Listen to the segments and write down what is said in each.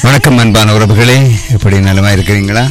வணக்கம் அன்பான உறவுகளே எப்படி நலமா இருக்கிறீங்களா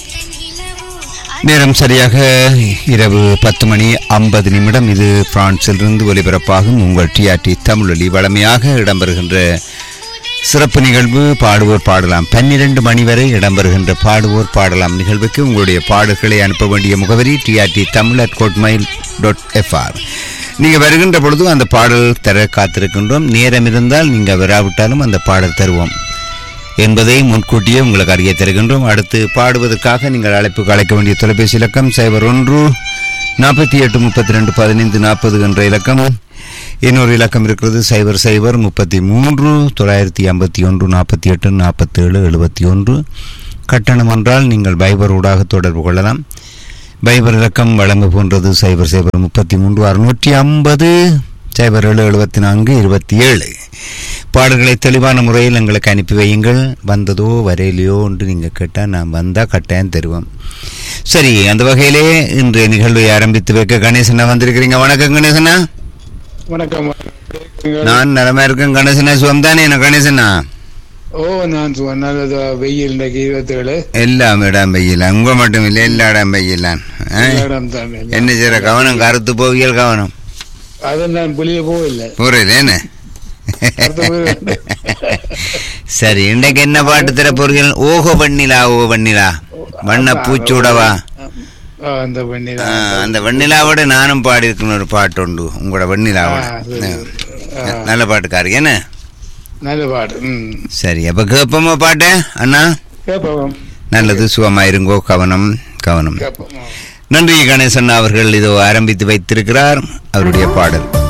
நேரம் சரியாக இரவு பத்து மணி ஐம்பது நிமிடம் இது பிரான்சிலிருந்து ஒலிபரப்பாகும் உங்கள் டிஆர்டி தமிழொலி வளமையாக இடம்பெறுகின்ற சிறப்பு நிகழ்வு பாடுவோர் பாடலாம் பன்னிரண்டு மணி வரை இடம்பெறுகின்ற பாடுவோர் பாடலாம் நிகழ்வுக்கு உங்களுடைய பாடல்களை அனுப்ப வேண்டிய முகவரி T R T Tamil at hotmail dot F R நீங்கள் வருகின்ற பொழுது அந்த பாடல் தர காத்திருக்கின்றோம் நேரம் இருந்தால் நீங்கள் வராவிட்டாலும் அந்த பாடல் தருவோம் என்பதை முன்கூட்டியே உங்களுக்கு அறிய தருகின்றோம் அடுத்து பாடுவதற்காக நீங்கள் அழைப்புக்கு அழைக்க வேண்டிய தொலைபேசி இலக்கம் சைபர் ஒன்று நாற்பத்தி எட்டு முப்பத்தி ரெண்டு பதினைந்து நாற்பது என்ற இலக்கம் இன்னொரு இலக்கம் இருக்கிறது சைபர் சைபர் முப்பத்தி மூன்று தொள்ளாயிரத்தி ஐம்பத்தி ஒன்று நாற்பத்தி எட்டு நாற்பத்தேழு எழுபத்தி ஒன்று கட்டணம் என்றால் நீங்கள் பைபர் ஊடாக தொடர்பு கொள்ளலாம் பைபர் இலக்கம் வழங்கு போன்றது சைபர் சைபர் முப்பத்தி மூன்று அறுநூற்றி ஐம்பது சைபர் ஏழு எழுபத்தி நான்கு இருபத்தி ஏழு பாடல்களை தெளிவான முறையில் எங்களுக்கு அனுப்பி வையுங்கள் வந்ததோ வரையிலையோ என்று நீங்கள் கேட்டால் நான் வந்தால் கட்டாயம் தருவோம் சரி அந்த வகையிலே இன்றைய நிகழ்வை ஆரம்பித்து வைக்க கணேசனா வந்திருக்கிறீங்க வணக்கம் கணேசனா வணக்கம் நான் நலமா இருக்கேன் கணேசனா சுகம் தானே என்ன கணேசனா ஓ நான் சும்மா நல்லது வெயில் இன்னைக்கு இருபத்தேழு எல்லாம் இடம் பெய்யலாம் உங்க மட்டும் இல்லை எல்லா இடம் பெய்யலாம் ஆ? இடம் தான் இல்லை. என்ன செய்யற கவனம் கருத்து போவியல் கவனம் அது நான் வெளியே போகல புரியுது என்ன அடுத்த முறை சரி இன்றைக்கு என்ன பாட்டு தர போறீர்கள் ஓஹோ பண்ணிலா ஓ பண்ணிலா வண்ண பூச்சூடவா ஆ, அந்த பண்ணி ஆ, அந்த வெண்ணிலாவோட நானும் பாடியிருக்கணும் ஒரு பாட்டு உண்டு உங்களோட வெண்ணிலாவோட ஆ, சரி. ஆ. ஆ. நல்ல பாட்டுக்காரி என்ன நல்ல பாடு ம் சரி அப்ப கேட்போமா பாட்டு அண்ணா கேட்போம் நல்லது சுகமாயிருங்கோ கவனம் கவனம் கேட்போம் நன்றி கணேசன் அவர்கள் இதோ ஆரம்பித்து வைத்திருக்கிறார் அவருடைய பாடல்